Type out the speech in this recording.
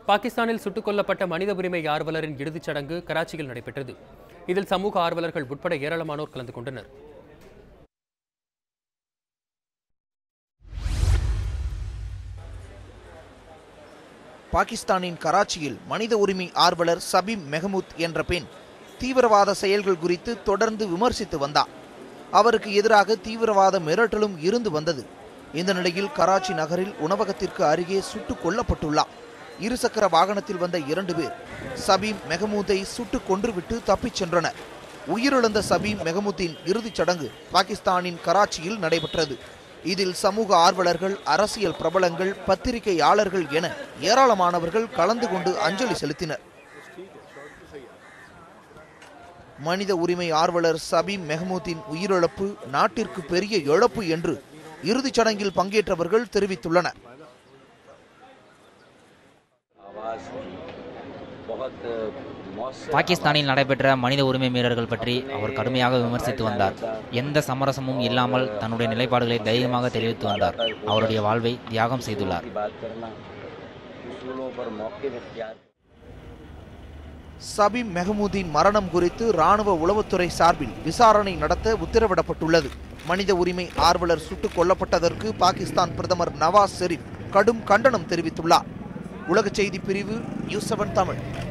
பாகிஸ்தானில் சுட்டுக் கொல்லப்பட்ட மனித உரிமை ஆர்வலரின் இறுதிச் சடங்கு கராச்சியில் நடைபெற்றது இதில் சமூக ஆர்வலர்கள் உட்பட ஏராளமானோர் கலந்து கொண்டனர் பாகிஸ்தானின் கராச்சியில் மனித உரிமை ஆர்வலர் சபீம் மெஹமூத் என்ற பெண் தீவிரவாத செயல்கள் குறித்து தொடர்ந்து விமர்சித்து வந்தார் அவருக்கு எதிராக தீவிரவாத மிரட்டலும் இருந்து வந்தது இந்த நிலையில் கராச்சி நகரில் உணவகத்திற்கு அருகே சுட்டுக் கொல்லப்பட்டுள்ளார் இருசக்கர வாகனத்தில் வந்த இரண்டு பேர் சபீம் மெஹமூத்தை சுட்டுக் கொன்றுவிட்டு தப்பிச் சென்றனர் உயிரிழந்த சபீம் மெஹமூத்தின் இறுதிச் சடங்கு பாகிஸ்தானின் கராச்சியில் நடைபெற்றது இதில் சமூக ஆர்வலர்கள் அரசியல் பிரபலங்கள் பத்திரிகையாளர்கள் என ஏராளமானவர்கள் கலந்து கொண்டு அஞ்சலி செலுத்தினர் மனித உரிமை ஆர்வலர் சபீம் மெஹமூத்தின் உயிரிழப்பு நாட்டிற்கு பெரிய இழப்பு என்று இறுதிச் சடங்கில் பங்கேற்றவர்கள் தெரிவித்துள்ளனர் பாகிஸ்தானில் நடைபெற்ற மனித உரிமை மீறல்கள் பற்றி அவர் கடுமையாக விமர்சித்து வந்தார் எந்த சமரசமும் இல்லாமல் தன்னுடைய நிலைப்பாடுகளை தைரியமாக தெரிவித்து வந்தார் அவருடைய வாழ்வை தியாகம் செய்துள்ளார் சபீம் மெஹமூதின் மரணம் குறித்து ராணுவ உளவுத்துறை சார்பில் விசாரணை நடத்த உத்தரவிடப்பட்டுள்ளது மனித உரிமை ஆர்வலர் சுட்டுக் கொல்லப்பட்டதற்கு பாகிஸ்தான் பிரதமர் நவாஸ் ஷெரீப் கடும் கண்டனம் தெரிவித்துள்ளார் உலக செய்தி பிரிவு நியூஸ் செவன் தமிழ்